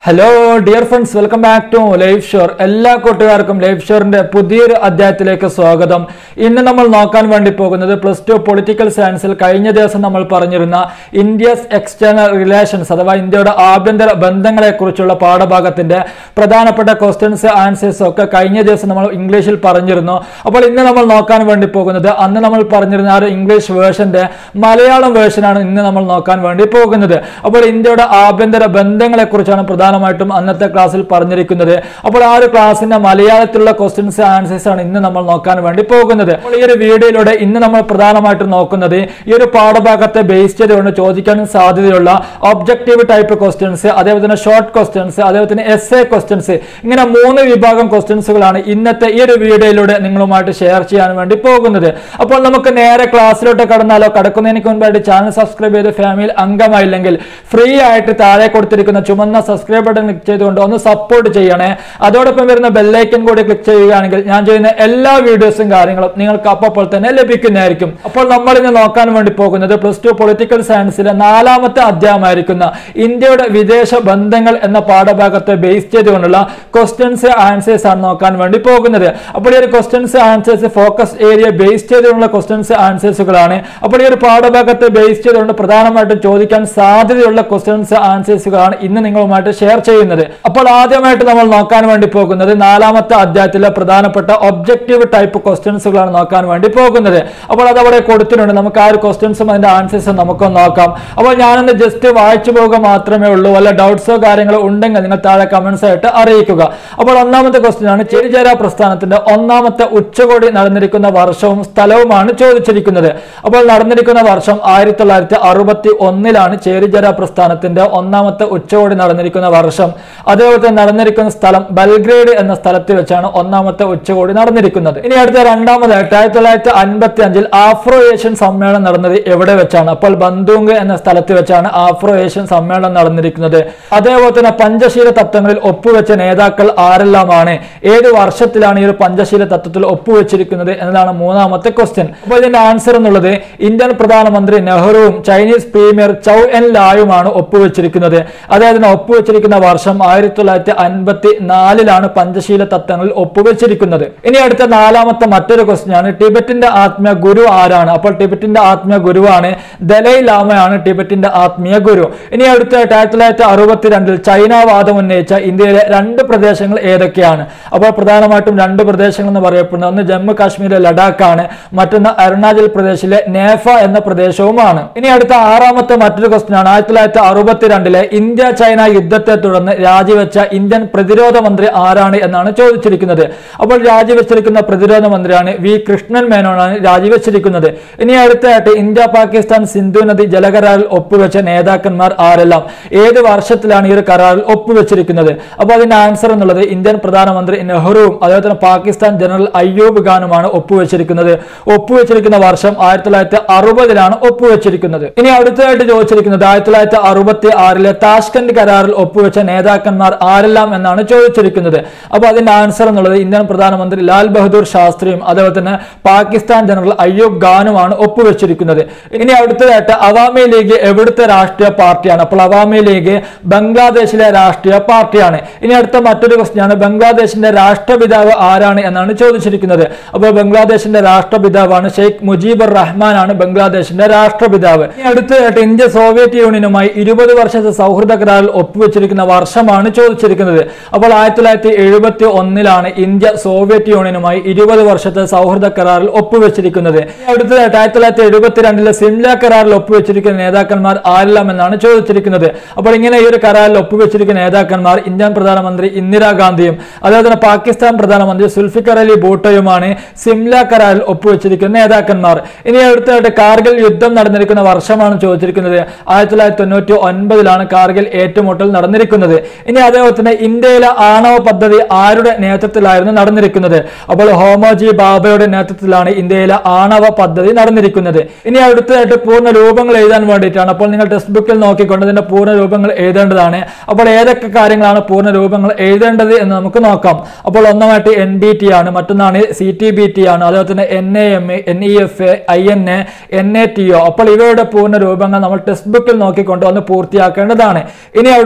hello dear friends welcome back to life shore എല്ലാ കൂട്ടുകാർക്കും life ഷോറിന്റെ പുതിയൊരു അധ്യായത്തിലേക്ക് സ്വാഗതം ഇന്ന് നമ്മൾ നോക്കാൻ വേണ്ടി പോകുന്നത് പ്ലസ് ടു പൊളിറ്റിക്കൽ സയൻസിൽ കഴിഞ്ഞ ദിവസം നമ്മൾ പറഞ്ഞിരുന്ന ഇന്ത്യസ് എക്സ്റ്റേണൽ റിലേഷൻസ് അഥവാ ഇന്ത്യയുടെ ആഭ്യന്തര ബന്ധങ്ങളെ കുറിച്ചുള്ള പാഠഭാഗത്തിന്റെ പ്രധാനപ്പെട്ട ക്വസ്റ്റ്യൻസ് ആൻസേഴ്സ് ഒക്കെ കഴിഞ്ഞ ദിവസം നമ്മൾ ഇംഗ്ലീഷിൽ പറഞ്ഞിരുന്നു അപ്പോൾ ഇന്ന് നമ്മൾ നോക്കാൻ വേണ്ടി പോകുന്നത് അന്ന് നമ്മൾ പറഞ്ഞിരുന്ന ആ ഒരു ഇംഗ്ലീഷ് വേർഷന്റെ മലയാളം വേർഷനാണ് ഇന്ന് നമ്മൾ നോക്കാൻ വേണ്ടി പോകുന്നത് അപ്പോൾ ഇന്ത്യയുടെ ആഭ്യന്തര ബന്ധങ്ങളെ കുറിച്ചാണ് പ്രധാനമായിട്ടും അന്നത്തെ ക്ലാസ്സിൽ പറഞ്ഞിരിക്കുന്നത് അപ്പോൾ ആ ഒരു ക്ലാസ്സിന്റെ മലയാളത്തിലുള്ള ക്വസ്റ്റ്യൻസ് ആൻസേഴ്സ് ആണ് ഇന്ന് നമ്മൾ നോക്കാൻ വേണ്ടി പോകുന്നത് അപ്പോൾ ഈ ഒരു വീഡിയോയിലൂടെ ഇന്ന് നമ്മൾ പ്രധാനമായിട്ടും നോക്കുന്നത് ഈ ഒരു പാഠഭാഗത്തെ ബേസ് ചെയ്തുകൊണ്ട് ചോദിക്കാൻ സാധ്യതയുള്ള ഒബ്ജക്റ്റീവ് ടൈപ്പ് ക്വസ്റ്റ്യൻസ് അതേപോലെ തന്നെ ഷോർട്ട് ക്വസ്റ്റ്യൻസ് അതേപോലെ തന്നെ എസ് എ ക്വസ്റ്റ്യൻസ് ഇങ്ങനെ മൂന്ന് വിഭാഗം ക്വസ്റ്റ്യൻസുകളാണ് ഇന്നത്തെ ഈ ഒരു വീഡിയോയിലൂടെ നിങ്ങളുമായിട്ട് ഷെയർ ചെയ്യാൻ വേണ്ടി പോകുന്നത് അപ്പോൾ നമുക്ക് നേരെ ക്ലാസ്സിലോട്ട് കടന്നാലോ കടക്കുന്നതിന് മുൻപായിട്ട് ചാനൽ സബ്സ്ക്രൈബ് ചെയ്ത് ഫാമിലിയിൽ അംഗമായില്ലെങ്കിൽ ഫ്രീ ആയിട്ട് താഴെ കൊടുത്തിരിക്കുന്ന ചുമന്ന സബ്സ്ക്രൈബ് ബട്ടൺ ക്ലിക്ക് ചെയ്തുകൊണ്ട് ഒന്ന് സപ്പോർട്ട് ചെയ്യണേ അതോടൊപ്പം വരുന്ന ബെല്ലൈക്കൻ കൂടി ക്ലിക്ക് ചെയ്യുകയാണെങ്കിൽ ഞാൻ ചെയ്യുന്ന എല്ലാ വീഡിയോസും കാര്യങ്ങളും നിങ്ങൾക്ക് അപ്പോൾ തന്നെ ലഭിക്കുന്നതായിരിക്കും അപ്പോൾ നമ്മൾ ഇന്ന് നോക്കാൻ വേണ്ടി പോകുന്നത് പ്ലസ് ടു പൊളിറ്റിക്കൽ സയൻസിലെ നാലാമത്തെ അധ്യായമായിരിക്കുന്ന ഇന്ത്യയുടെ വിദേശ ബന്ധങ്ങൾ എന്ന പാഠഭാഗത്തെ ബേസ് ചെയ്തുകൊണ്ടുള്ള ക്വസ്റ്റ്യൻസ് ആൻസേഴ്സ് ആണ് നോക്കാൻ വേണ്ടി പോകുന്നത് അപ്പോൾ ഈ ഒരു questions answers focus area base ചെയ്തുകൊണ്ടുള്ള ക്വസ്റ്റ്യൻസ് ആൻസേഴ്സുകളാണ് അപ്പോൾ ഈ ഒരു പാഠഭാഗത്തെ ബേസ് ചെയ്തുകൊണ്ട് പ്രധാനമായിട്ടും ചോദിക്കാൻ സാധ്യതയുള്ള ക്വസ്റ്റ്യൻസ് ആൻസേഴ്സുകളാണ് ഇന്ന് നിങ്ങളുമായിട്ട് ഷെയർ ചെയ്യുന്നത് അപ്പോൾ ആദ്യമായിട്ട് നമ്മൾ നോക്കാൻ വേണ്ടി പോകുന്നത് നാലാമത്തെ അധ്യായത്തിലെ പ്രധാനപ്പെട്ട ഒബ്ജക്റ്റീവ് ടൈപ്പ് ക്വസ്റ്റ്യൻസുകളാണ് നോക്കാൻ വേണ്ടി പോകുന്നത് അപ്പോൾ അത് അവിടെ കൊടുത്തിട്ടുണ്ട് നമുക്ക് ആ ഒരു ക്വസ്റ്റ്യൻസും അതിന്റെ ആൻസേഴ്സും നമുക്കൊന്ന് നോക്കാം അപ്പോൾ ഞാനൊന്ന് ജസ്റ്റ് വായിച്ചു പോകുക മാത്രമേ ഉള്ളൂ വല്ല ഡൗട്ട്സോ കാര്യങ്ങളോ ഉണ്ടെങ്കിൽ നിങ്ങൾ താഴെ കമന്റ്സ് ആയിട്ട് അറിയിക്കുക അപ്പോൾ ഒന്നാമത്തെ ക്വസ്റ്റ്യൻ ആണ് ചെരിചേര പ്രസ്ഥാനത്തിന്റെ ഒന്നാമത്തെ ഉച്ചകോടി നടന്നിരിക്കുന്ന വർഷവും സ്ഥലവുമാണ് ചോദിച്ചിരിക്കുന്നത് അപ്പോൾ നടന്നിരിക്കുന്ന വർഷം ആയിരത്തി തൊള്ളായിരത്തി അറുപത്തി ഒന്നിലാണ് ചേരിചേര പ്രസ്ഥാനത്തിന്റെ ഒന്നാമത്തെ ഉച്ചകോടി നടന്നിരിക്കുന്ന വർഷം അതേപോലെ തന്നെ നടന്നിരിക്കുന്ന സ്ഥലം ബൽഗ്രേഡ് എന്ന സ്ഥലത്ത് വെച്ചാണ് ഒന്നാമത്തെ ഉച്ചകോടി നടന്നിരിക്കുന്നത് ഇനി അടുത്ത രണ്ടാമതായിട്ട് ആയിരത്തി തൊള്ളായിരത്തി അൻപത്തി അഞ്ചിൽ ആഫ്രോ ഏഷ്യൻ സമ്മേളനം നടന്നത് എവിടെ വെച്ചാണ് അപ്പോൾ ബന്ദൂങ് എന്ന സ്ഥലത്ത് വെച്ചാണ് ആഫ്രോ ഏഷ്യൻ സമ്മേളനം നടന്നിരിക്കുന്നത് അതേപോലെ തന്നെ പഞ്ചശീല തത്വങ്ങളിൽ ഒപ്പുവെച്ച നേതാക്കൾ ആരെല്ലാമാണ് ഏത് വർഷത്തിലാണ് ഈ ഒരു പഞ്ചശീല തത്വത്തിൽ ഒപ്പുവെച്ചിരിക്കുന്നത് എന്നതാണ് മൂന്നാമത്തെ ക്വസ്റ്റ്യൻ അപ്പോൾ ഇതിന്റെ ആൻസർ എന്നുള്ളത് ഇന്ത്യൻ പ്രധാനമന്ത്രി നെഹ്റുവും ചൈനീസ് പ്രീമിയർ ചൗ എൻ ലായുമാണ് ഒപ്പുവെച്ചിരിക്കുന്നത് അതായത് ഒപ്പുവെച്ചിരിക്കുന്ന വർഷം ആയിരത്തി തൊള്ളായിരത്തി അൻപത്തി നാലിലാണ് പഞ്ചശീല തത്വങ്ങളിൽ ഒപ്പുവെച്ചിരിക്കുന്നത് ഇനി അടുത്ത നാലാമത്തെ മറ്റൊരു ക്വസ്റ്റ്യൻ ആണ് ടിബറ്റിന്റെ ആത്മീയ ഗുരു ആരാണ് അപ്പോൾ ടിബറ്റിന്റെ ആത്മീയ ഗുരുവാണ് ദലൈ ലാമയാണ് ടിബറ്റിന്റെ ആത്മീയ ഗുരു ഇനി അടുത്തായിട്ട് ആയിരത്തി തൊള്ളായിരത്തി അറുപത്തിരണ്ടിൽ ചൈന വാദം ഉന്നയിച്ച ഇന്ത്യയിലെ രണ്ട് പ്രദേശങ്ങൾ ഏതൊക്കെയാണ് അപ്പോൾ പ്രധാനമായിട്ടും രണ്ട് പ്രദേശങ്ങൾ എന്ന് പറയപ്പെടുന്നത് ഒന്ന് ജമ്മു കാശ്മീരിലെ ലഡാക്കാണ് മറ്റൊന്ന് അരുണാചൽ പ്രദേശിലെ നേഫ എന്ന പ്രദേശവുമാണ് ഇനി അടുത്ത ആറാമത്തെ മറ്റൊരു ക്വസ്റ്റ്യൻ ആണ് ആയിരത്തി തൊള്ളായിരത്തി അറുപത്തിരണ്ടിലെ ഇന്ത്യ ചൈന യുദ്ധത്തെ തുടർന്ന് രാജിവെച്ച ഇന്ത്യൻ പ്രതിരോധ മന്ത്രി ആരാണ് എന്നാണ് ചോദിച്ചിരിക്കുന്നത് അപ്പോൾ രാജിവെച്ചിരിക്കുന്ന പ്രതിരോധ മന്ത്രിയാണ് വി കൃഷ്ണൻ മേനോനാണ് രാജിവെച്ചിരിക്കുന്നത് ഇനി അടുത്തായിട്ട് ഇന്ത്യ പാകിസ്ഥാൻ സിന്ധു നദി ജലകരാറിൽ ഒപ്പുവെച്ച നേതാക്കന്മാർ ആരെല്ലാം ഏത് വർഷത്തിലാണ് ഈ ഒരു കരാറിൽ ഒപ്പുവെച്ചിരിക്കുന്നത് അപ്പോൾ അതിന്റെ ആൻസർ എന്നുള്ളത് ഇന്ത്യൻ പ്രധാനമന്ത്രി നെഹ്റുവും അതേപോലെ തന്നെ പാകിസ്ഥാൻ ജനറൽ അയ്യൂബ് ഖാനുമാണ് ഒപ്പുവെച്ചിരിക്കുന്നത് ഒപ്പുവെച്ചിരിക്കുന്ന വർഷം ആയിരത്തി തൊള്ളായിരത്തി അറുപതിലാണ് ഒപ്പുവെച്ചിരിക്കുന്നത് ഇനി അടുത്തതായിട്ട് ചോദിച്ചിരിക്കുന്നത് ആയിരത്തി തൊള്ളായിരത്തി അറുപത്തി ആറിലെ താഷ്കന്റ് കരാറിൽ ഒപ്പുവെച്ച നേതാക്കന്മാർ ആരെല്ലാം എന്നാണ് ചോദിച്ചിരിക്കുന്നത് അപ്പോൾ അതിന്റെ ആൻസർ എന്നുള്ളത് ഇന്ത്യൻ പ്രധാനമന്ത്രി ലാൽ ബഹദൂർ ശാസ്ത്രിയും അതേപോലെ തന്നെ പാകിസ്ഥാൻ ജനറൽ അയ്യൂബ് ഖാനുമാണ് ഒപ്പുവെച്ചിരിക്കുന്നത് ഇനി അടുത്തതായിട്ട് അവാമി ലീഗ് എവിടുത്തെ രാഷ്ട്രീയ പാർട്ടിയാണ് അപ്പോൾ അവാമി ലീഗ് ബംഗ്ലാദേശിലെ രാഷ്ട്രീയ പാർട്ടിയാണ് ഇനി അടുത്ത മറ്റൊരു ക്വസ്റ്റ്യൻ ആണ് ബംഗ്ലാദേശിന്റെ രാഷ്ട്രപിതാവ് ആരാണ് എന്നാണ് ചോദിച്ചിരിക്കുന്നത് അപ്പോൾ ബംഗ്ലാദേശിന്റെ രാഷ്ട്രപിതാവാണ് ഷെയ്ഖ് മുജീബുർ റഹ്മാൻ ആണ് ബംഗ്ലാദേശിന്റെ രാഷ്ട്രപിതാവ് ഇനി അടുത്തതായിട്ട് ഇന്ത്യ സോവിയറ്റ് യൂണിയനുമായി ഇരുപത് വർഷത്തെ സൗഹൃദ കരാറിൽ ഒപ്പുവെച്ചിരിക്കുന്ന വർഷമാണ് ചോദിച്ചിരിക്കുന്നത് അപ്പോൾ ആയിരത്തി തൊള്ളായിരത്തി എഴുപത്തി ഒന്നിലാണ് ഇന്ത്യ സോവിയറ്റ് യൂണിയനുമായി ഇരുപത് വർഷത്തെ സൗഹൃദ കരാറിൽ ഒപ്പുവെച്ചിരിക്കുന്നത് ഇനി അടുത്തതായിട്ട് ആയിരത്തി തൊള്ളായിരത്തി എഴുപത്തിരണ്ടിലെ സിംല കരാറിൽ ഒപ്പുവെച്ചിരിക്കുന്ന നേതാക്കന്മാർ ആരെല്ലാം എന്നാണ് ചോദിച്ചിരിക്കുന്നത് അപ്പോൾ ഇങ്ങനെ ഈ ഒരു കരാറിൽ ഒപ്പുവെച്ചിരിക്കുന്ന നേതാക്കന്മാർ ഇന്ത്യൻ പ്രധാനമന്ത്രി ഇന്ദിരാഗാന്ധിയും അതേപോലെ തന്നെ പാകിസ്ഥാൻ പ്രധാനമന്ത്രി സുൽഫിക്കർ അലി ഭൂട്ടോയുമാണ് സിംല കരാറിൽ ഒപ്പുവെച്ചിരിക്കുന്ന നേതാക്കന്മാർ ഇനി അടുത്തായിട്ട് കാർഗിൽ യുദ്ധം നടന്നിരിക്കുന്ന വർഷമാണ് ചോദിച്ചിരിക്കുന്നത് ആയിരത്തി തൊള്ളായിരത്തി തൊണ്ണൂറ്റി ഒൻപതിലാണ് കാർഗിൽ ഏറ്റുമുട്ടൽ നടന്നിരിക്കുന്നത് ഇനി അതേപോലെ തന്നെ ഇന്ത്യയിലെ ആണവ പദ്ധതി ആരുടെ നേതൃത്വത്തിലായിരുന്നു നടന്നിരിക്കുന്നത് അപ്പോൾ ഹോമോജി ബാബയുടെ നേതൃത്വത്തിലാണ് ഇന്ത്യയിലെ ആണവ പദ്ധതി നടന്നിരിക്കുന്നത് ഇനി അടുത്തതായിട്ട് പൂർണ്ണ രൂപങ്ങൾ എഴുതാൻ വേണ്ടിയിട്ടാണ് അപ്പോൾ നിങ്ങൾ ടെക്സ്റ്റ് ബുക്കിൽ നോക്കിക്കൊണ്ട് ഇതിന്റെ പൂർണ്ണ രൂപങ്ങൾ എഴുതേണ്ടതാണ് അപ്പോൾ ഏതൊക്കെ കാര്യങ്ങളാണ് പൂർണ്ണ രൂപങ്ങൾ എഴുതേണ്ടത് എന്ന് നമുക്ക് നോക്കാം അപ്പോൾ ഒന്നാമായിട്ട് എൻ ബി ടി ആണ് മറ്റൊന്നാണ് സി ടി ബി ടി ആണ് അതുപോലെ തന്നെ N A M N E F I N A N A T O അപ്പോൾ ഇവയുടെ പൂർണ്ണ രൂപങ്ങൾ നമ്മൾ ടെക്സ്റ്റ് ബുക്കിൽ നോക്കിക്കൊണ്ട് ഒന്ന് പൂർത്തിയാക്കേണ്ടതാണ് ഇനി അടുത്തതായിട്ട്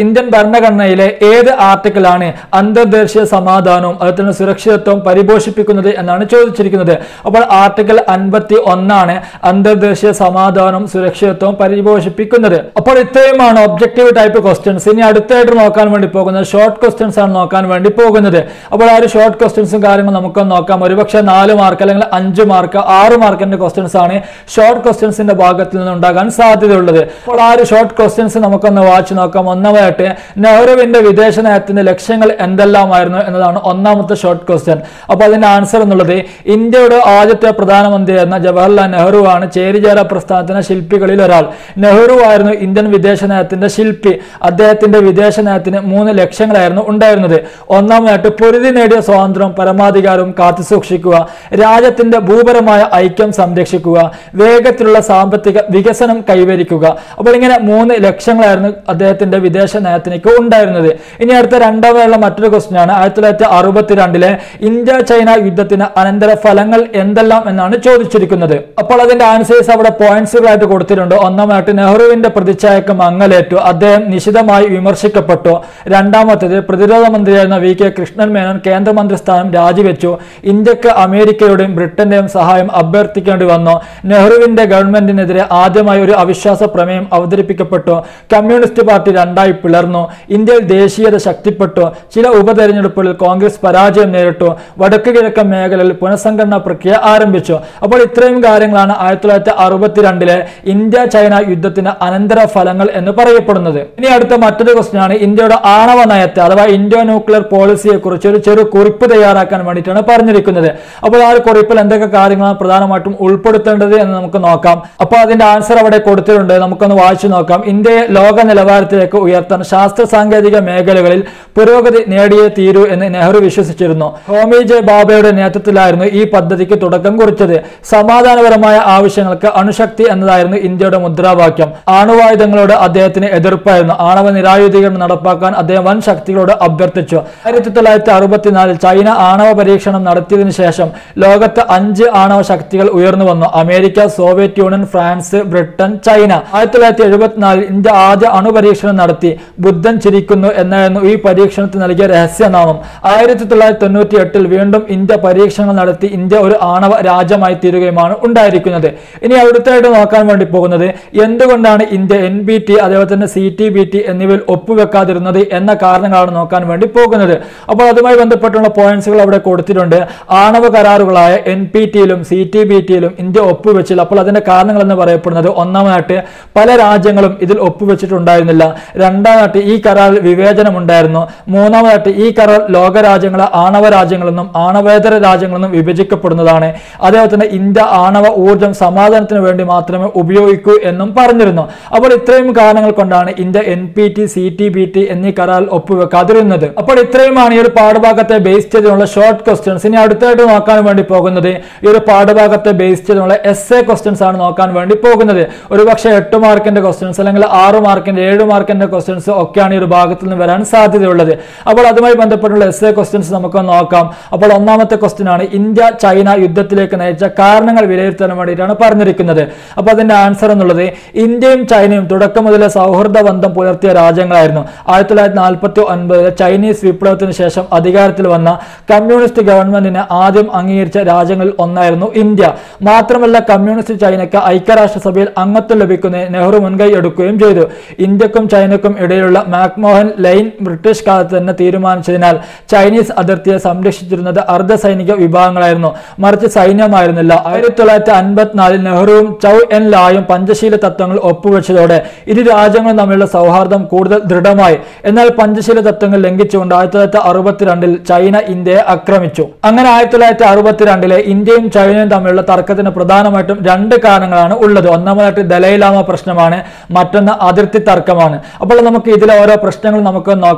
ഇന്ത്യൻ ഭരണഘടനയിലെ ഏത് ആർട്ടിക്കിളാണ് അന്തർദേശീയ സമാധാനവും അതുപോലെ തന്നെ സുരക്ഷിതത്വം പരിപോഷിപ്പിക്കുന്നത് എന്നാണ് ചോദിച്ചിരിക്കുന്നത് അപ്പോൾ ആർട്ടിക്കിൾ അൻപത്തി ഒന്നാണ് അന്തർദേശീയ സമാധാനവും സുരക്ഷിതത്വവും പരിപോഷിപ്പിക്കുന്നത് അപ്പോൾ ഇത്രയുമാണ് ഒബ്ജക്റ്റീവ് ടൈപ്പ് ക്വസ്റ്റ്യൻസ് ഇനി അടുത്തായിട്ട് നോക്കാൻ വേണ്ടി പോകുന്നത് ഷോർട്ട് ക്വസ്റ്റ്യൻസ് ആണ് നോക്കാൻ വേണ്ടി പോകുന്നത് അപ്പോൾ ആ ഒരു ഷോർട്ട് ക്വസ്റ്റ്യൻസും കാര്യങ്ങളും നമുക്ക് നോക്കാം ഒരുപക്ഷെ നാല് മാർക്ക് അല്ലെങ്കിൽ അഞ്ച് മാർക്ക് ആറ് മാർക്കിന്റെ ക്വസ്റ്റ്യൻസ് ആണ് ഷോർട്ട് ക്വസ്റ്റ്യൻസിന്റെ ഭാഗത്തിൽ നിന്ന് ഉണ്ടാകാൻ സാധ്യതയുള്ളത് അപ്പോൾ ആ ഒരു ഷോർട്ട് ക്വസ്റ്റ്യൻസ് നമുക്കൊന്ന് വായിച്ചു നോക്കാം ഒന്നാമതായിട്ട് നെഹ്റുവിന്റെ വിദേശ നയത്തിന്റെ ലക്ഷ്യങ്ങൾ എന്തെല്ലാമായിരുന്നു എന്നതാണ് ഒന്നാമത്തെ ഷോർട്ട് ക്വസ്റ്റ്യൻ അപ്പോൾ അതിന്റെ ആൻസർ എന്നുള്ളത് ഇന്ത്യയുടെ ആദ്യത്തെ പ്രധാനമന്ത്രിയായിരുന്ന ജവഹർലാൽ നെഹ്റു ആണ് ചേരിചേര പ്രസ്ഥാനത്തിന്റെ ശില്പികളിൽ ഒരാൾ നെഹ്റു ആയിരുന്നു ഇന്ത്യൻ വിദേശ നയത്തിന്റെ ശില്പി അദ്ദേഹത്തിന്റെ വിദേശ നയത്തിന് മൂന്ന് ലക്ഷ്യങ്ങളായിരുന്നു ഉണ്ടായിരുന്നത് ഒന്നാമതായിട്ട് പൊരുതി നേടിയ സ്വാതന്ത്ര്യവും പരമാധികാരവും കാത്തുസൂക്ഷിക്കുക രാജ്യത്തിന്റെ ഭൂപരമായ ഐക്യം സംരക്ഷിക്കുക വേഗത്തിലുള്ള സാമ്പത്തിക വികസനം കൈവരിക്കുക അപ്പോൾ ഇങ്ങനെ മൂന്ന് ലക്ഷ്യങ്ങളായിരുന്നു അദ്ദേഹത്തിന്റെ വിദേശ നയത്തിലേക്ക് ഉണ്ടായിരുന്നത് ഇനി അടുത്ത രണ്ടാമതുള്ള മറ്റൊരു ക്വസ്റ്റ്യൻ ആണ് ആയിരത്തി തൊള്ളായിരത്തി അറുപത്തിരണ്ടിലെ ഇന്ത്യ ചൈന യുദ്ധത്തിന് അനന്തര ഫലങ്ങൾ എന്തെല്ലാം എന്നാണ് ചോദിച്ചിരിക്കുന്നത് അപ്പോൾ അതിന്റെ ആൻസേഴ്സ് അവിടെ പോയിന്റ്സുകളായിട്ട് കൊടുത്തിട്ടുണ്ട് ഒന്നാമായിട്ട് നെഹ്റുവിന്റെ പ്രതിച്ഛായക്ക് മങ്ങലേറ്റു അദ്ദേഹം നിശിതമായി വിമർശിക്കപ്പെട്ടു രണ്ടാമത്തേത് പ്രതിരോധ മന്ത്രിയായിരുന്ന വി കെ കൃഷ്ണൻ മേനോൻ കേന്ദ്രമന്ത്രി സ്ഥാനം രാജിവെച്ചു ഇന്ത്യക്ക് അമേരിക്കയുടെയും ബ്രിട്ടന്റെയും സഹായം അഭ്യർത്ഥിക്കേണ്ടി വന്നു നെഹ്റുവിന്റെ ഗവൺമെന്റിനെതിരെ ആദ്യമായി ഒരു അവിശ്വാസ പ്രമേയം അവതരിപ്പിക്കപ്പെട്ടു കമ്മ്യൂണിസ്റ്റ് പാർട്ടി രണ്ടായി പിളർന്നു ഇന്ത്യയിൽ ദേശീയത ശക്തിപ്പെട്ടു ചില ഉപതെരഞ്ഞെടുപ്പുകളിൽ കോൺഗ്രസ് പരാജയം നേരിട്ടു വടക്ക് കിഴക്കൻ മേഖലയിൽ പുനഃസംഘടനാ പ്രക്രിയ ആരംഭിച്ചു അപ്പോൾ ഇത്രയും കാര്യങ്ങളാണ് ആയിരത്തി തൊള്ളായിരത്തി അറുപത്തിരണ്ടിലെ ഇന്ത്യ ചൈന യുദ്ധത്തിന്റെ അനന്തര ഫലങ്ങൾ എന്ന് പറയപ്പെടുന്നത് ഇനി അടുത്ത മറ്റൊരു ക്വസ്റ്റ്യൻ ആണ് ഇന്ത്യയുടെ ആണവ നയത്തെ അഥവാ ഇന്ത്യ ന്യൂക്ലിയർ പോളിസിയെ കുറിച്ച് ഒരു ചെറു കുറിപ്പ് തയ്യാറാക്കാൻ വേണ്ടിയിട്ടാണ് പറഞ്ഞിരിക്കുന്നത് അപ്പോൾ ആ ഒരു കുറിപ്പിൽ എന്തൊക്കെ കാര്യങ്ങളാണ് പ്രധാനമായിട്ടും ഉൾപ്പെടുത്തേണ്ടത് എന്ന് നമുക്ക് നോക്കാം അപ്പോൾ അതിന്റെ ആൻസർ അവിടെ കൊടുത്തിട്ടുണ്ട് നമുക്കൊന്ന് വായിച്ചു നോക്കാം ഇന്ത്യയെ ലോക നിലവാരത്തിലേക്ക് ഉയർത്താൻ ശാസ്ത്ര സാങ്കേതിക മേഖലകളിൽ പുരോഗതി നേടിയേ തീരൂ എന്ന് നെഹ്റു വിശ്വസിച്ചിരുന്നു ഹോമി ജെ ബാബയുടെ നേതൃത്വത്തിലായിരുന്നു ഈ പദ്ധതിക്ക് തുടക്കം കുറിച്ചത് സമാധാനപരമായ ആവശ്യങ്ങൾക്ക് അണുശക്തി എന്നതായിരുന്നു ഇന്ത്യയുടെ മുദ്രാവാക്യം ആണവായുധങ്ങളോട് അദ്ദേഹത്തിന് എതിർപ്പായിരുന്നു ആണവ നിരായുധീകരണം നടപ്പാക്കാൻ അദ്ദേഹം വൻ ശക്തികളോട് അഭ്യർത്ഥിച്ചു ആയിരത്തി തൊള്ളായിരത്തി അറുപത്തിനാലിൽ ചൈന ആണവ പരീക്ഷണം നടത്തിയതിനു ശേഷം ലോകത്ത് അഞ്ച് ആണവ ശക്തികൾ ഉയർന്നു വന്നു America Soviet Union France Britain China ആയിരത്തി തൊള്ളായിരത്തി എഴുപത്തിനാലിൽ ഇന്ത്യ ആദ്യ അണുപരീക്ഷണം നടത്തി ബുദ്ധൻ ചിരിക്കുന്നു എന്നായിരുന്നു ഈ പരീക്ഷണത്തിന് നൽകിയ രഹസ്യനാമം ആയിരത്തി തൊള്ളായിരത്തി തൊണ്ണൂറ്റി എട്ടിൽ വീണ്ടും ഇന്ത്യ പരീക്ഷണങ്ങൾ നടത്തി ഇന്ത്യ ഒരു ആണവ രാജ്യമായി തീരുകയുമാണ് ഉണ്ടായിരിക്കുന്നത് ഇനി അടുത്തായിട്ട് നോക്കാൻ വേണ്ടി പോകുന്നത് എന്തുകൊണ്ടാണ് ഇന്ത്യ എൻ ബി ടി അതേപോലെ തന്നെ സി ടി ബി ടി എന്നിവയിൽ ഒപ്പുവെക്കാതിരുന്നത് എന്ന കാരണങ്ങളാണ് നോക്കാൻ വേണ്ടി പോകുന്നത് അപ്പോൾ അതുമായി ബന്ധപ്പെട്ടുള്ള പോയിന്റ്സുകൾ അവിടെ കൊടുത്തിട്ടുണ്ട് ആണവ കരാറുകളായ എൻ പി ടിയിലും സി ടി ബി ടിയിലും ഇന്ത്യ ഒപ്പുവെച്ചില്ല അപ്പോൾ അതിന്റെ കാരണങ്ങൾ എന്ന് പറയപ്പെടുന്നത് ഒന്നാമതായിട്ട് പല രാജ്യങ്ങളും ഇതിൽ ഒപ്പുവെച്ചിട്ടുണ്ടായിരുന്നില്ല രണ്ടാമതായിട്ട് ഈ കരാറിൽ വിവേചനമുണ്ടായിരുന്നു മൂന്നാമതായിട്ട് ഈ കരാർ ലോകരാജ്യങ്ങളെ ആണവ രാജ്യങ്ങളെന്നും ആണവേതര രാജ്യങ്ങളെന്നും വിഭജിക്കപ്പെടുന്നതാണ് അതേപോലെ തന്നെ ഇന്ത്യ ആണവ ഊർജം സമാധാനത്തിന് വേണ്ടി മാത്രമേ ഉപയോഗിക്കൂ എന്നും പറഞ്ഞിരുന്നു അപ്പോൾ ഇത്രയും കാരണങ്ങൾ കൊണ്ടാണ് India N P T C T B T എന്നീ കരാറിൽ ഒപ്പുവെക്കാതിരുന്നത് അപ്പോൾ ഇത്രയുമാണ് ഈ ഒരു പാഠഭാഗത്തെ ബേസ് ചെയ്തുള്ള ഷോർട്ട് ക്വസ്റ്റ്യൻസ് ഇനി അടുത്തായിട്ട് നോക്കാൻ വേണ്ടി പോകുന്നത് ഈ ഒരു പാഠഭാഗത്തെ ബേസ് ചെയ്തുള്ള എസ് എ ക്വസ്റ്റ്യൻസ് ആണ് നോക്കാൻ വേണ്ടി പോകുന്നത് ഒരുപക്ഷെ എട്ട് മാർക്കിന്റെ ക്വസ്റ്റ്യൻസ് അല്ലെങ്കിൽ ആറ് മാർക്കിന്റെ ഏഴ് മാർക്കിന്റെ ക്വസ്റ്റ്യൻസ് ഒക്കെയാണ് ഈ ഒരു ഭാഗത്തിൽ നിന്ന് വരാൻ സാധ്യതയുള്ളത് അപ്പോൾ അതുമായി ബന്ധപ്പെട്ടുള്ള എസ് എ ക്വസ്റ്റ്യൻസ് നമുക്ക് നോക്കാം അപ്പോൾ ഒന്നാമത്തെ ക്വസ്റ്റ്യൻ ആണ് ഇന്ത്യ ചൈന യുദ്ധത്തിലേക്ക് നയിച്ച കാരണങ്ങൾ വിലയിരുത്താൻ വേണ്ടിയിട്ടാണ് പറഞ്ഞിരിക്കുന്നത് അപ്പോൾ അതിന്റെ ആൻസർ എന്നുള്ളത് ഇന്ത്യയും ചൈനയും തുടക്കം മുതലേ സൗഹൃദ ബന്ധം പുലർത്തിയ രാജ്യങ്ങളായിരുന്നു ആയിരത്തി തൊള്ളായിരത്തി നാൽപ്പത്തി ഒൻപതിലെ ചൈനീസ് വിപ്ലവത്തിന് ശേഷം അധികാരത്തിൽ വന്ന കമ്മ്യൂണിസ്റ്റ് ഗവൺമെന്റിനെ ആദ്യം അംഗീകരിച്ച രാജ്യങ്ങളിൽ ഒന്നായിരുന്നു ഇന്ത്യ മാത്രമല്ല കമ്മ്യൂണിസ്റ്റ് ചൈനയ്ക്ക് ഐക്യരാഷ്ട്രസഭയിൽ അംഗത്വം ലഭിക്കുന്നതിന് നെഹ്റു മുൻകൈ എടുക്കുകയും ചെയ്തു ഇന്ത്യക്കും ചൈനയ്ക്കും ഇടയിലുള്ള മാക്മോഹൻ ലൈൻ ബ്രിട്ടീഷ് കാലത്ത് തന്നെ തീരുമാനിച്ചതിനാൽ ചൈനീസ് അതിർത്തിയെ സംരക്ഷിച്ചിരുന്നത് അർദ്ധ സൈനിക വിഭാഗങ്ങളായിരുന്നു മറിച്ച് സൈന്യമായിരുന്നില്ല ആയിരത്തി തൊള്ളായിരത്തി അൻപത്തിനാലിൽ നെഹ്റുവും ചൗ എൻ ലായും പഞ്ചശീല തത്വങ്ങൾ ഒപ്പുവെച്ചതോടെ ഇരു രാജ്യങ്ങളും തമ്മിലുള്ള സൗഹാർദ്ദം കൂടുതൽ ദൃഢമായി എന്നാൽ പഞ്ചശീല തത്വങ്ങൾ ലംഘിച്ചുകൊണ്ട് ആയിരത്തി തൊള്ളായിരത്തി അറുപത്തിരണ്ടിൽ ചൈന ഇന്ത്യയെ ആക്രമിച്ചു അങ്ങനെ ആയിരത്തി തൊള്ളായിരത്തി അറുപത്തിരണ്ടിലെ ഇന്ത്യയും ചൈനയും തമ്മിലുള്ള തർക്കത്തിന് പ്രധാനമായിട്ടും രണ്ട് കാരണങ്ങളാണ് ഉള്ളത് ഒന്നാമതായിട്ട് ദലൈലാമ പ്രശ്നമാണ് മറ്റൊന്ന് അതിർത്തി തർക്കമാണ് അപ്പോൾ നമുക്ക് ഇതിലെ ഓരോ പ്രശ്നങ്ങൾ നമുക്ക് നോക്കാം അപ്പോൾ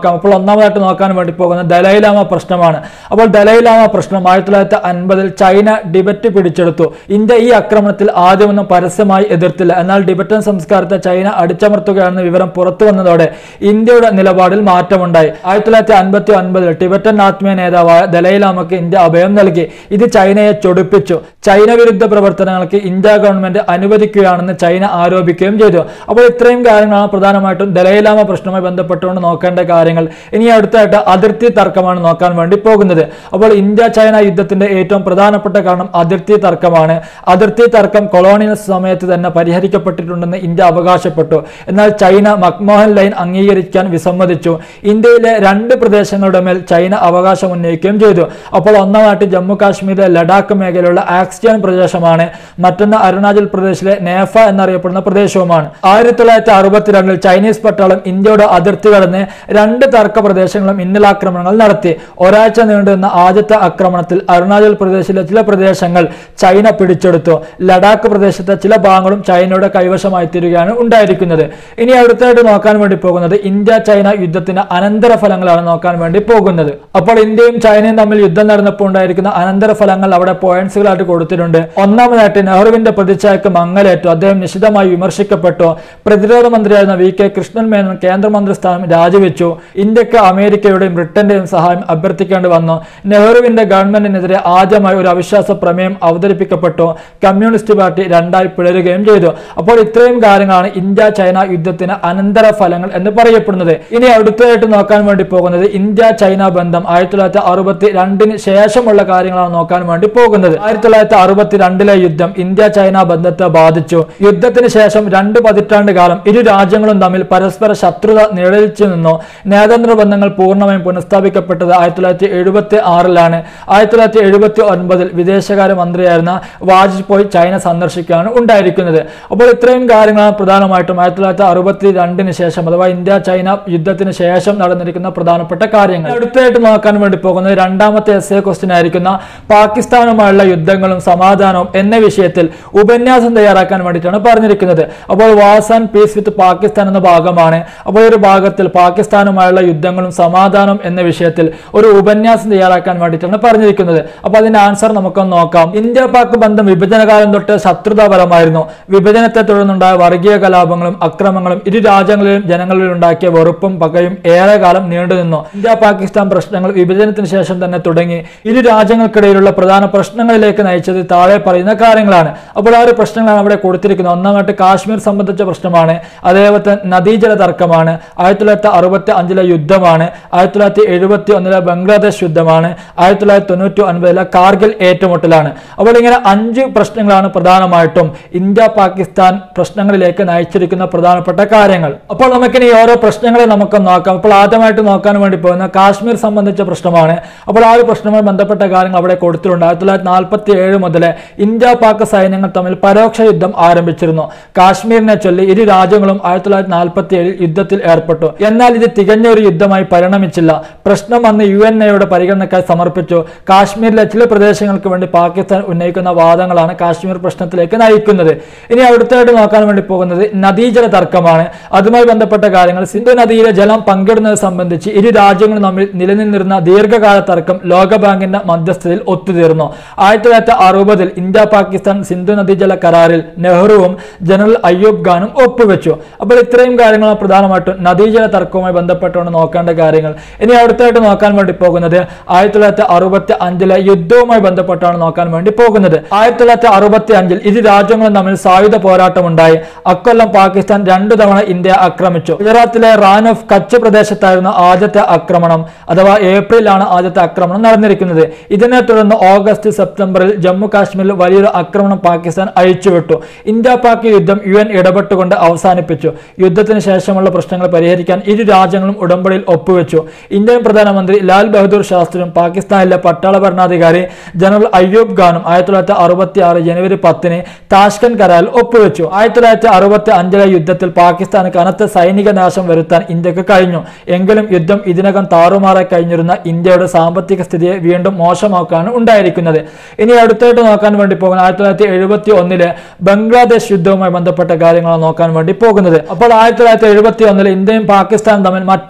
ഒന്നാമതായിട്ട് നോക്കാൻ വേണ്ടി പോകുന്നത് ദലൈലാമ പ്രശ്നമാണ് അപ്പോൾ ദലൈലാമ പ്രശ്നം ആയിരത്തി തൊള്ളായിരത്തി അൻപതിൽ ചൈന ടിബറ്റ് പിടിച്ചെടുത്തു ഇന്ത്യ ഈ ആക്രമണത്തിൽ ആദ്യമൊന്നും പരസ്യമായി എതിർത്തില്ല എന്നാൽ ടിബറ്റൻ സംസ്കാരത്തെ ചൈന അടിച്ചമർത്തുകയാണെന്ന വിവരം പുറത്തു വന്നതോടെ ഇന്ത്യയുടെ നിലപാടിൽ മാറ്റമുണ്ടായി ആയിരത്തി തൊള്ളായിരത്തി അൻപത്തി ഒൻപതിൽ ടിബറ്റൻ ആത്മീയ നേതാവായ ദലൈലാമക്ക് ഇന്ത്യ അഭയം നൽകി ഇത് ചൈനയെ ചൊടിപ്പിച്ചു ചൈന വിരുദ്ധ പ്രവർത്തനങ്ങൾക്ക് ഇന്ത്യ ഗവൺമെന്റ് അനുവദിക്കുകയാണെന്ന് ചൈന ആരോപിക്കുകയും ചെയ്തു അപ്പോൾ ഇത്രയും കാര്യങ്ങളാണ് പ്രധാനമായിട്ടും ദലൈലാമ പ്രശ്നവുമായി ബന്ധപ്പെട്ടുകൊണ്ട് നോക്കേണ്ട കാര്യങ്ങൾ ഇനി അടുത്തായിട്ട് അതിർത്തി തർക്കമാണ് നോക്കാൻ വേണ്ടി പോകുന്നത് അപ്പോൾ ഇന്ത്യ ചൈന യുദ്ധത്തിന്റെ ഏറ്റവും പ്രധാനപ്പെട്ട കാരണം അതിർത്തി തർക്കമാണ് അതിർത്തി തർക്കം കൊളോണിയൽ സമയത്ത് തന്നെ പരിഹരിക്കപ്പെട്ടിട്ടുണ്ടെന്ന് ഇന്ത്യ അവകാശപ്പെട്ടു എന്നാൽ ചൈന മക്മോഹൻ ലൈൻ അംഗീകരിക്കാൻ വിസമ്മതിച്ചു ഇന്ത്യയിലെ രണ്ട് പ്രദേശങ്ങളുടെ മേൽ ചൈന അവകാശം ഉന്നയിക്കുകയും ചെയ്തു അപ്പോൾ ഒന്നാമായിട്ട് ജമ്മു കാശ്മീരിലെ ലഡാക്ക് മേഖലയിലുള്ള ആക്സിയൻ പ്രദേശമാണ് മറ്റൊന്ന് അരുണാചൽ പ്രദേശിലെ നേഫ എന്നറിയപ്പെടുന്ന പ്രദേശവുമാണ് ആയിരത്തി തൊള്ളായിരത്തി അറുപത്തിരണ്ടിൽ ചൈനീസ് പട്ടാളം ഇന്ത്യയുടെ അതിർത്തി കടന്ന് രണ്ട് തർക്ക പ്രദേശങ്ങളും മിന്നലാക്രമണങ്ങൾ നടത്തി ഒരാഴ്ച നീണ്ടുനിന്ന ആദ്യത്തെ ആക്രമണത്തിൽ അരുണാചൽ പ്രദേശിലെ ചില പ്രദേശങ്ങൾ ചൈന പിടിച്ചെടുത്തു ലഡാക്ക് പ്രദേശത്തെ ചില ഭാഗങ്ങളും ചൈനയുടെ കൈവശമായി തീരുകയാണ് ഉണ്ടായിരിക്കുന്നത് ഇനി അടുത്തായിട്ട് നോക്കാൻ വേണ്ടി പോകുന്നത് ഇന്ത്യ ചൈന യുദ്ധത്തിന്റെ അനന്തരഫലങ്ങളാണ് നോക്കാൻ വേണ്ടി പോകുന്നത് അപ്പോൾ ഇന്ത്യയും ചൈനയും തമ്മിൽ യുദ്ധം നടന്നപ്പോൾ ഉണ്ടായിരിക്കുന്ന അനന്തരഫലങ്ങൾ അവിടെ പോയിന്റ്സുകളായിട്ട് കൊടുത്തിട്ടുണ്ട് ഒന്നാമതായിട്ട് നെഹ്റുവിന്റെ പ്രതിച്ഛായക്ക് മങ്ങലേറ്റു അദ്ദേഹം നിശിതമായി വിമർശിക്കപ്പെട്ടു പ്രതിരോധ മന്ത്രിയായിരുന്ന വി കെ കൃഷ്ണൻ മേനോൻ കേന്ദ്രമന്ത്രി സ്ഥാനം രാജിവെച്ചു ഇന്ത്യക്ക് അമേരിക്കയുടെയും ബ്രിട്ടന്റെയും സഹായം അഭ്യർത്ഥിക്കേണ്ടി വന്നു നെഹ്റുവിന്റെ ഗവൺമെന്റിനെതിരെ ആദ്യമായി ഒരു അവിശ്വാസ പ്രമേയം അവതരിപ്പിക്കപ്പെട്ടു കമ്മ്യൂണിസ്റ്റ് പാർട്ടി രണ്ടായി പിളരുകയും ചെയ്തു അപ്പോൾ ഇത്രയും കാര്യങ്ങളാണ് ഇന്ത്യ ചൈന യുദ്ധത്തിന് അനന്തര ഫലങ്ങൾ എന്ന് പറയപ്പെടുന്നത് ഇനി അടുത്തതായിട്ട് നോക്കാൻ വേണ്ടി പോകുന്നത് ഇന്ത്യ ചൈന ബന്ധം ആയിരത്തി തൊള്ളായിരത്തി അറുപത്തി രണ്ടിന് ശേഷമുള്ള കാര്യങ്ങളാണ് നോക്കാൻ വേണ്ടി പോകുന്നത് ആയിരത്തി തൊള്ളായിരത്തി അറുപത്തി രണ്ടിലെ യുദ്ധം ഇന്ത്യ ചൈന ബന്ധത്തെ ബാധിച്ചു യുദ്ധത്തിന് ശേഷം രണ്ട് പതിറ്റാണ്ട് കാലം ഇരു രാജ്യങ്ങളും തമ്മിൽ പരസ്പര ശത്രുത നിഴലിച്ചു നിന്നു നയതന്ത്ര ബന്ധങ്ങൾ പൂർണ്ണമായും പുനഃസ്ഥാപിക്കപ്പെട്ടത് ആയിരത്തി തൊള്ളായിരത്തി എഴുപത്തി ആറിലാണ് ആയിരത്തി തൊള്ളായിരത്തി എഴുപത്തി ഒൻപതിൽ വിദേശകാര്യ മന്ത്രിയായിരുന്ന വാജ്പേയി ചൈന സന്ദർശിക്കുകയാണ് ഉണ്ടായിരിക്കുന്നത് അപ്പോൾ ഇത്രയും കാര്യങ്ങളാണ് പ്രധാനമായിട്ടും ആയിരത്തി തൊള്ളായിരത്തി അറുപത്തി രണ്ടിന് ശേഷം അഥവാ ഇന്ത്യ ചൈന യുദ്ധത്തിന് ശേഷം നടന്നിരിക്കുന്ന പ്രധാനപ്പെട്ട കാര്യങ്ങൾ അടുത്തായിട്ട് നോക്കാൻ വേണ്ടി പോകുന്നത് രണ്ടാമത്തെ എസ് എ ക്വസ്റ്റ്യൻ ആയിരിക്കുന്ന പാകിസ്ഥാനുമായുള്ള യുദ്ധങ്ങളും സമാധാനവും എന്ന വിഷയത്തിൽ ഉപന്യാസം തയ്യാറാക്കാൻ വേണ്ടിയിട്ടാണ് പറഞ്ഞിരിക്കുന്നത് അപ്പോൾ wars and peace with Pakistan എന്ന ഭാഗമാണ് അപ്പോൾ ഈ ഒരു ഭാഗത്തിൽ പാകിസ്ഥാനുമായുള്ള യുദ്ധങ്ങളും സമാധാനം എന്ന വിഷയത്തിൽ ഒരു ഉപന്യാസം തയ്യാറാക്കാൻ വേണ്ടിയിട്ടാണ് പറഞ്ഞിരിക്കുന്നത് അപ്പോൾ അതിന്റെ ആൻസർ നമുക്കൊന്ന് നോക്കാം ഇന്ത്യ പാക് ബന്ധം വിഭജനകാലം തൊട്ട് ശത്രുതാപരമായിരുന്നു വിഭജനത്തെ തുടർന്നുണ്ടായ വർഗീയ കലാപങ്ങളും അക്രമങ്ങളും ഇരു രാജ്യങ്ങളിലും ജനങ്ങളിൽ ഉണ്ടാക്കിയ വെറുപ്പും പകയും ഏറെ കാലം നീണ്ടുനിന്നു ഇന്ത്യ പാകിസ്ഥാൻ പ്രശ്നങ്ങൾ വിഭജനത്തിന് ശേഷം തന്നെ തുടങ്ങി ഇരു രാജ്യങ്ങൾക്കിടയിലുള്ള പ്രധാന പ്രശ്നങ്ങളിലേക്ക് നയിച്ചത് താഴെ പറയുന്ന കാര്യങ്ങളാണ് അപ്പോൾ ആ ഒരു പ്രശ്നങ്ങളാണ് അവിടെ കൊടുത്തിരിക്കുന്നത് ഒന്നാമത്തെ കാശ്മീർ സംബന്ധിച്ച പ്രശ്നമാണ് അതേപോലെ നദീജല തർക്കമാണ് ആയിരത്തി തൊള്ളായിരത്തി അറുപത്തി അഞ്ചിലെ യുദ്ധമാണ് ആയിരത്തി തൊള്ളായിരത്തി എഴുപത്തി ഒന്നിലെ ബംഗ്ലാദേശ് യുദ്ധമാണ് ആയിരത്തി തൊള്ളായിരത്തി തൊണ്ണൂറ്റി ഒൻപതിലെ കാർഗിൽ ഏറ്റുമുട്ടലാണ് അപ്പോൾ ഇങ്ങനെ അഞ്ച് പ്രശ്നങ്ങളാണ് പ്രധാനമായിട്ടും ഇന്ത്യ പാകിസ്ഥാൻ പ്രശ്നങ്ങളിലേക്ക് നയിച്ചിരിക്കുന്ന പ്രധാനപ്പെട്ട കാര്യങ്ങൾ അപ്പോൾ നമുക്കിനി ഓരോ പ്രശ്നങ്ങളെ നമുക്ക് നോക്കാം അപ്പോൾ ആദ്യമായിട്ട് നോക്കാൻ വേണ്ടി പോകുന്ന കാശ്മീർ സംബന്ധിച്ച പ്രശ്നമാണ് അപ്പോൾ ആ ഒരു പ്രശ്നവുമായി ബന്ധപ്പെട്ട കാര്യങ്ങൾ അവിടെ കൊടുത്തിട്ടുണ്ട് ആയിരത്തി തൊള്ളായിരത്തി നാൽപ്പത്തി ഏഴ് മുതൽ ഇന്ത്യ പാക് സൈന്യങ്ങൾ തമ്മിൽ പരോക്ഷ യുദ്ധം ആരംഭിച്ചിരുന്നു കാശ്മീരിനെ ചൊല്ലി ഇരു രാജ്യങ്ങളും ആയിരത്തി തൊള്ളായിരത്തി നാൽപ്പത്തി ഏഴിൽ യുദ്ധത്തിൽ ഏർപ്പെട്ടു എന്നാൽ ഇത് തികഞ്ഞ ഒരു യുദ്ധമായി പരിണമിച്ചില്ല പ്രശ്നം അന്ന് യു എൻ എയുടെ പരിഗണനയ്ക്കായി സമർപ്പിച്ചു കാശ്മീരിലെ ചില പ്രദേശങ്ങൾക്ക് വേണ്ടി പാകിസ്ഥാൻ ഉന്നയിക്കുന്ന വാദങ്ങളാണ് കാശ്മീർ പ്രശ്നത്തിലേക്ക് നയിക്കുന്നത് ഇനി അടുത്തായിട്ട് നോക്കാൻ വേണ്ടി പോകുന്നത് നദീജല തർക്കമാണ് അതുമായി ബന്ധപ്പെട്ട കാര്യങ്ങൾ സിന്ധു നദിയിലെ ജലം പങ്കിടുന്നത് സംബന്ധിച്ച് ഇരു രാജ്യങ്ങളും തമ്മിൽ നിലനിന്നിരുന്ന ദീർഘകാല തർക്കം ലോകബാങ്കിന്റെ മധ്യസ്ഥതയിൽ ഒത്തുതീർന്നു ആയിരത്തി തൊള്ളായിരത്തി അറുപതിൽ ഇന്ത്യ പാകിസ്ഥാൻ സിന്ധു നദീജല കരാറിൽ നെഹ്റുവും ജനറൽ അയ്യൂബ് ഖാനും ഒപ്പുവെച്ചു അപ്പോൾ ഇത്രയും കാര്യങ്ങളാണ് പ്രധാനമായിട്ടും നദീജല തർക്കവുമായി ബന്ധപ്പെട്ടുകൊണ്ട് നോക്കേണ്ട കാര്യങ്ങൾ ഇനി അടുത്തായിട്ട് നോക്കാൻ വേണ്ടി പോകുന്നത് ആയിരത്തി തൊള്ളായിരത്തി അറുപത്തി അഞ്ചിലെ യുദ്ധവുമായി ബന്ധപ്പെട്ടാണ് നോക്കാൻ വേണ്ടി പോകുന്നത് ആയിരത്തി തൊള്ളായിരത്തി അറുപത്തി അഞ്ചിൽ ഇരു രാജ്യങ്ങളും തമ്മിൽ സായുധ പോരാട്ടമുണ്ടായി അക്കൊല്ലം പാകിസ്ഥാൻ രണ്ടു തവണ ഇന്ത്യ ആക്രമിച്ചു ഗുജറാത്തിലെ റാൻ ഓഫ് കച്ച് പ്രദേശത്തായിരുന്നു ആദ്യത്തെ ആക്രമണം അഥവാ ഏപ്രിലാണ് ആദ്യത്തെ ആക്രമണം നടന്നിരിക്കുന്നത് ഇതിനെ തുടർന്ന് ഓഗസ്റ്റ് സെപ്റ്റംബറിൽ ജമ്മു കാശ്മീരിൽ വലിയൊരു ആക്രമണം പാകിസ്ഥാൻ അഴിച്ചുവിട്ടു ഇന്ത്യ പാക് യുദ്ധം യു എൻ ഇടപെട്ടുകൊണ്ട് അവസാനിപ്പിച്ചു യുദ്ധത്തിന് ശേഷമുള്ള പ്രശ്നങ്ങൾ പരിഹരിക്കാൻ ഇരു രാജ്യങ്ങളും ഉടമ്പടിയിൽ ഒപ്പുവെച്ചു ഇന്ത്യൻ പ്രധാനമന്ത്രി ലാൽ ബഹദൂർ ശാസ്ത്രിയും പാകിസ്ഥാനിലെ പട്ടാള ഭരണാധികാരി ജനറൽ അയ്യൂബ് ഖാനും ആയിരത്തി തൊള്ളായിരത്തി അറുപത്തി ആറ് ജനുവരി പത്തിന് താഷ്കൻ കരാറിൽ ഒപ്പുവെച്ചു ആയിരത്തി തൊള്ളായിരത്തി അറുപത്തി അഞ്ചിലെ യുദ്ധത്തിൽ പാകിസ്ഥാന് കനത്ത സൈനിക നാശം വരുത്താൻ ഇന്ത്യക്ക് കഴിഞ്ഞു എങ്കിലും യുദ്ധം ഇതിനകം താറുമാറായി കഴിഞ്ഞിരുന്ന ഇന്ത്യയുടെ സാമ്പത്തിക സ്ഥിതിയെ വീണ്ടും മോശമാക്കാണ് ഉണ്ടായിരിക്കുന്നത് ഇനി അടുത്തായിട്ട് നോക്കാൻ വേണ്ടി പോകുന്ന ആയിരത്തി തൊള്ളായിരത്തി എഴുപത്തി ഒന്നിലെ ബംഗ്ലാദേശ് യുദ്ധവുമായി ബന്ധപ്പെട്ട കാര്യങ്ങളാണ് നോക്കാൻ വേണ്ടി പോകുന്നത് അപ്പോൾ ആയിരത്തി തൊള്ളായിരത്തി എഴുപത്തി ഒന്നിൽ ഇന്ത്യയും പാകിസ്ഥാനും തമ്മിൽ മറ്റൊരു യുദ്ധം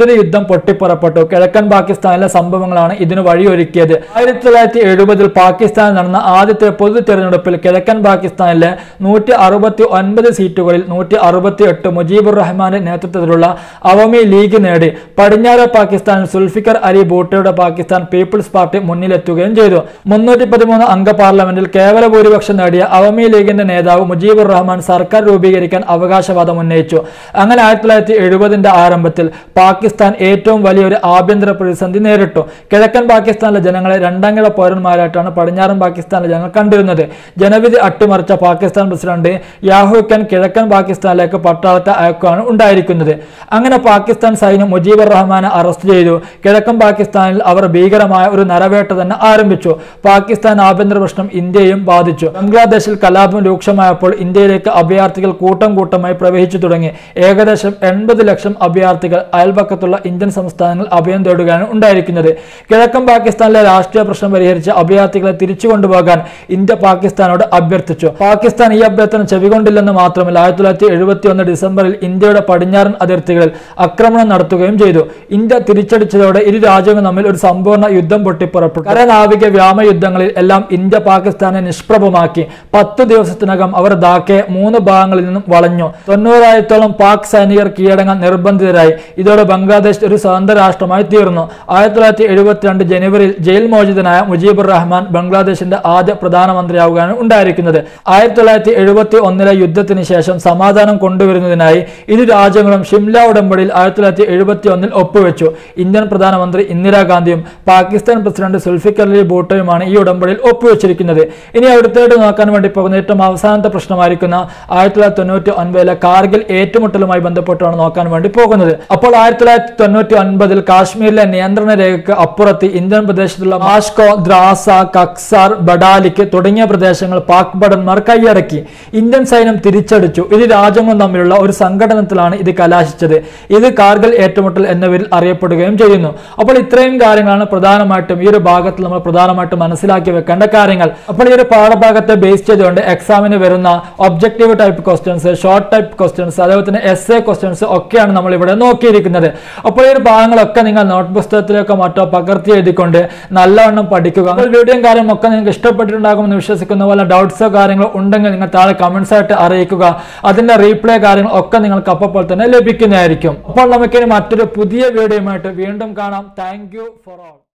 യുദ്ധം പൊട്ടിപ്പുറപ്പെട്ടു കിഴക്കൻ പാകിസ്ഥാനിലെ സംഭവങ്ങളാണ് ഇതിന് വഴിയൊരുക്കിയത് ആയിരത്തി തൊള്ളായിരത്തി എഴുപതിൽ പാകിസ്ഥാനിൽ നടന്ന ആദ്യത്തെ പൊതു തെരഞ്ഞെടുപ്പിൽ കിഴക്കൻ പാകിസ്ഥാനിലെ നൂറ്റി അറുപത്തി ഒൻപത് സീറ്റുകളിൽ നൂറ്റി അറുപത്തി എട്ട് മുജീബുർ റഹ്മാന്റെ നേതൃത്വത്തിലുള്ള അവമി ലീഗ് നേടി പടിഞ്ഞാറ് പാകിസ്ഥാനിൽ സുൽഫിക്കർ അലി ഭൂട്ടയുടെ പാകിസ്ഥാൻ പീപ്പിൾസ് പാർട്ടി മുന്നിലെത്തുകയും ചെയ്തു മുന്നൂറ്റി പതിമൂന്ന് അംഗ പാർലമെന്റിൽ കേവല ഭൂരിപക്ഷം നേടിയ അവമി ലീഗിന്റെ നേതാവ് മുജീബുർ റഹ്മാൻ സർക്കാർ രൂപീകരിക്കാൻ അവകാശവാദം ഉന്നയിച്ചു അങ്ങനെ ആയിരത്തി തൊള്ളായിരത്തി എഴുപതിന്റെ ആരംഭത്തിൽ പാകിസ്ഥാൻ ഏറ്റവും വലിയൊരു ആഭ്യന്തര പ്രതിസന്ധി നേരിട്ടു കിഴക്കൻ പാകിസ്ഥാനിലെ ജനങ്ങളെ രണ്ടാംകിട പൗരന്മാരായിട്ടാണ് പടിഞ്ഞാറൻ പാകിസ്ഥാനിലെ ജനങ്ങൾ കണ്ടിരുന്നത് ജനവിധി അട്ടിമറിച്ച പാകിസ്ഥാൻ പ്രസിഡന്റ് യാഹൂക്കൻ കിഴക്കൻ പാകിസ്ഥാനിലേക്ക് പട്ടാളത്തെ അയക്കുകയാണ് ഉണ്ടായിരിക്കുന്നത് അങ്ങനെ പാകിസ്ഥാൻ സൈന്യം മുജീബുർ റഹ്മാനെ അറസ്റ്റ് ചെയ്തു കിഴക്കൻ പാകിസ്ഥാനിൽ അവർ ഭീകരമായ ഒരു നരവേട്ട തന്നെ ആരംഭിച്ചു പാകിസ്ഥാൻ ആഭ്യന്തര പ്രശ്നം ഇന്ത്യയും ബാധിച്ചു ബംഗ്ലാദേശിൽ കലാപം രൂക്ഷമായപ്പോൾ ഇന്ത്യയിലേക്ക് അഭയാർത്ഥികൾ കൂട്ടം കൂട്ടമായി പ്രവഹിച്ചു തുടങ്ങി ഏകദേശം എൺപത് ലക്ഷം അഭയാർത്ഥികൾ അയൽപക്കത്തുള്ള ഇന്ത്യൻ സംസ്ഥാനങ്ങൾ അഭയം തേടുകയാണ് ഉണ്ടായിരിക്കുന്നത് കിഴക്കൻ പാകിസ്ഥാനിലെ രാഷ്ട്രീയ പ്രശ്നം പരിഹരിച്ച് അഭയാർത്ഥികളെ തിരിച്ചു കൊണ്ടുപോകാൻ ഇന്ത്യ പാകിസ്ഥാനോട് അഭ്യർത്ഥിച്ചു പാകിസ്ഥാൻ ഈ അഭ്യർത്ഥന ചെവികൊണ്ടില്ലെന്ന് മാത്രമല്ല ആയിരത്തി തൊള്ളായിരത്തി എഴുപത്തി ഒന്ന് ഡിസംബറിൽ ഇന്ത്യയുടെ പടിഞ്ഞാറൻ അതിർത്തികളിൽ ആക്രമണം നടത്തുകയും ചെയ്തു ഇന്ത്യ തിരിച്ചടിച്ചതോടെ ഇരു രാജ്യങ്ങളും തമ്മിൽ ഒരു സമ്പൂർണ്ണ യുദ്ധം പൊട്ടിപ്പുറപ്പെട്ടു കരനാവിക വ്യോമ യുദ്ധങ്ങളിൽ എല്ലാം ഇന്ത്യ പാകിസ്ഥാനെ നിഷ്പ്രഭമാക്കി പത്ത് ദിവസത്തിനകം അവർ ധാക്കയെ മൂന്ന് ഭാഗങ്ങളിൽ നിന്നും വളഞ്ഞു തൊണ്ണൂറായിരത്തോളം പാക് സൈനികർ കീഴടങ്ങാൻ നിർബന്ധിതരായി ഇതോടെ ബംഗ്ലാദേശ് ഒരു സ്വതന്ത്ര രാഷ്ട്രമായി തീർന്നു ആയിരത്തി തൊള്ളായിരത്തി എഴുപത്തിരണ്ട് ജനുവരിയിൽ ജയിൽ മോചിതനായ മുജീബുർ റഹ്മാൻ ബംഗ്ലാദേശിന്റെ ആദ്യ പ്രധാനമന്ത്രിയാവുകയാണ് ഉണ്ടായിരിക്കുന്നത് ആയിരത്തി തൊള്ളായിരത്തി എഴുപത്തി ഒന്നിലെ യുദ്ധത്തിന് ശേഷം സമാധാനം കൊണ്ടുവരുന്നതിനായി ഇരു രാജ്യങ്ങളും ഷിംല ഉടമ്പടിയിൽ ആയിരത്തി തൊള്ളായിരത്തി എഴുപത്തി ഒന്നിൽ ഒപ്പുവെച്ചു ഇന്ത്യൻ പ്രധാനമന്ത്രി ഇന്ദിരാഗാന്ധിയും പാകിസ്ഥാൻ പ്രസിഡന്റ് സുൽഫിക്കർ അലി ഭൂട്ടോയുമാണ് ഈ ഉടമ്പടിയിൽ ഒപ്പുവെച്ചിരിക്കുന്നത് ഇനി അടുത്തായിട്ട് നോക്കാൻ വേണ്ടി പോകുന്ന ഏറ്റവും അവസാനത്തെ പ്രശ്നമായിരിക്കുന്ന ആയിരത്തി തൊള്ളായിരത്തി തൊണ്ണൂറ്റി ഒൻപതിലെ കാർഗിൽ ഏറ്റുമുട്ടലുമായി ബന്ധപ്പെട്ടാണ് നോക്കാൻ വേണ്ടി പോകുന്നത് അപ്പോൾ ആയിരത്തി തൊള്ളായിരത്തി തൊണ്ണൂറ്റി ഒൻപതിൽ കാശ്മീരിലെ നിയന്ത്രണ രേഖയ്ക്ക് അപ്പുറത്ത് ഇന്ത്യൻ പ്രദേശത്തുള്ള മാഷ്കോ ദ്രാസ കക്സാർ ബഡാലിക്ക് തുടങ്ങിയ പ്രദേശങ്ങൾ പാക് ഭടന്മാർ കൈയടക്കി ഇന്ത്യൻ സൈന്യം തിരിച്ചടിച്ചു ഇരു രാജ്യങ്ങളും തമ്മിലുള്ള ഒരു സംഘടനത്തിലാണ് ഇത് കലാശിച്ചത് ഇത് കാർഗിൽ ഏറ്റുമുട്ടൽ എന്ന പേരിൽ അറിയപ്പെടുകയും ചെയ്യുന്നു അപ്പോൾ ഇത്രയും കാര്യങ്ങളാണ് പ്രധാനമായിട്ടും ഈ ഒരു ഭാഗത്തിൽ നമ്മൾ പ്രധാനമായിട്ടും മനസ്സിലാക്കി വെക്കേണ്ട കാര്യങ്ങൾ അപ്പോൾ ഈ ഒരു പാഠഭാഗത്തെ ബേസ് ചെയ്തുകൊണ്ട് എക്സാമിന് വരുന്ന objective type questions short type questions അതേപോലെ തന്നെ എസ് എ ക്വസ്റ്റ്യൻസ് ഒക്കെയാണ് നമ്മൾ ഇവിടെ നോക്കിയിരിക്കുന്നത് അപ്പോൾ ഈ ഒരു ഭാഗങ്ങളൊക്കെ നിങ്ങൾ നോട്ട് പുസ്തകത്തിലേക്കോ മറ്റോ പകർത്തി എഴുതിക്കൊണ്ട് നല്ലവണ്ണം പഠിക്കുക അപ്പോൾ വീഡിയോയും കാര്യം ഒക്കെ നിങ്ങൾക്ക് ഇഷ്ടപ്പെട്ടിട്ടുണ്ടാകുമെന്ന് വിശ്വസിക്കുന്ന പോലെ ഡൗട്ട്സോ കാര്യങ്ങളോ ഉണ്ടെങ്കിൽ നിങ്ങൾ താഴെ കമന്റ്സ് ആയിട്ട് അറിയിക്കുക അതിന്റെ റീപ്ലൈ കാര്യങ്ങൾ ഒക്കെ നിങ്ങൾക്ക് അപ്പോൾ തന്നെ ലഭിക്കുന്നതായിരിക്കും അപ്പോൾ നമുക്കിനി മറ്റൊരു പുതിയ വീഡിയോയുമായിട്ട് വീണ്ടും കാണാം താങ്ക് ഫോർ ഓൾ